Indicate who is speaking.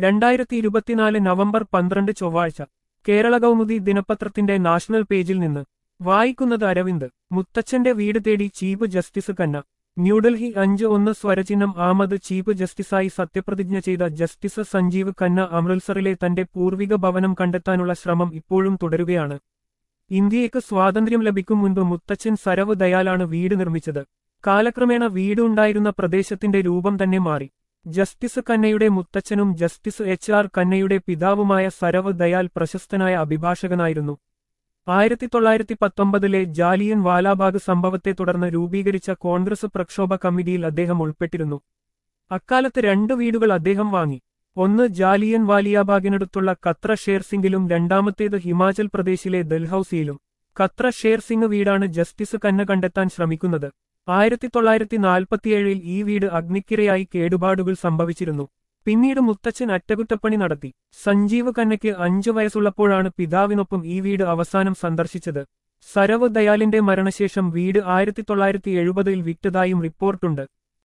Speaker 1: രണ്ടായിരത്തി ഇരുപത്തിനാല് നവംബർ പന്ത്രണ്ട് ചൊവ്വാഴ്ച കേരള കൗമുദി ദിനപത്രത്തിന്റെ നാഷണൽ പേജിൽ നിന്ന് വായിക്കുന്നത് അരവിന്ദ് മുത്തച്ഛന്റെ വീട് തേടി ചീഫ് ജസ്റ്റിസ് കന്ന ന്യൂഡൽഹി അഞ്ച് ഒന്ന് സ്വരചിഹ്നം ആമത് ചീഫ് ജസ്റ്റിസായി സത്യപ്രതിജ്ഞ ചെയ്ത ജസ്റ്റിസ് സഞ്ജീവ് ഖന്ന അമൃത്സറിലെ തന്റെ പൂർവിക ഭവനം കണ്ടെത്താനുള്ള ശ്രമം ഇപ്പോഴും തുടരുകയാണ് ഇന്ത്യയ്ക്ക് സ്വാതന്ത്ര്യം ലഭിക്കും മുൻപ് മുത്തച്ഛൻ സരവ് ദയാലാണ് വീട് നിർമ്മിച്ചത് കാലക്രമേണ വീട് ഉണ്ടായിരുന്ന പ്രദേശത്തിന്റെ രൂപം തന്നെ മാറി ജസ്റ്റിസ് കന്നയുടെ മുത്തച്ഛനും ജസ്റ്റിസ് എച്ച് ആർ കന്നയുടെ പിതാവുമായ സരവ് ദയാൽ പ്രശസ്തനായ അഭിഭാഷകനായിരുന്നു ആയിരത്തി തൊള്ളായിരത്തി പത്തൊമ്പതിലെ ജാലിയൻ വാലാബാഗ് സംഭവത്തെ തുടർന്ന് രൂപീകരിച്ച കോൺഗ്രസ് പ്രക്ഷോഭ കമ്മിറ്റിയിൽ അദ്ദേഹം ഉൾപ്പെട്ടിരുന്നു അക്കാലത്ത് രണ്ട് വീടുകൾ അദ്ദേഹം വാങ്ങി ഒന്ന് ജാലിയൻ വാലിയാബാഗിനടുത്തുള്ള കത്ര ഷേർ സിംഗിലും രണ്ടാമത്തേത് ഹിമാചൽ പ്രദേശിലെ ദൽഹൌസിയിലും കത്ര ഷേർ സിംഗ് വീടാണ് ജസ്റ്റിസ് കന്ന കണ്ടെത്താൻ ശ്രമിക്കുന്നത് ആയിരത്തി തൊള്ളായിരത്തി നാൽപ്പത്തിയേഴിൽ ഈ വീട് അഗ്നിക്കിരയായി കേടുപാടുകൾ സംഭവിച്ചിരുന്നു പിന്നീട് മുത്തച്ഛൻ അറ്റകുറ്റപ്പണി നടത്തി സഞ്ജീവ് കന്നയ്ക്ക് അഞ്ചു വയസ്സുള്ളപ്പോഴാണ് പിതാവിനൊപ്പം ഈ വീട് അവസാനം സന്ദർശിച്ചത് സരവ് ദയാലിന്റെ മരണശേഷം വീട് ആയിരത്തി തൊള്ളായിരത്തി എഴുപതിൽ വിറ്റതായും റിപ്പോർട്ടുണ്ട്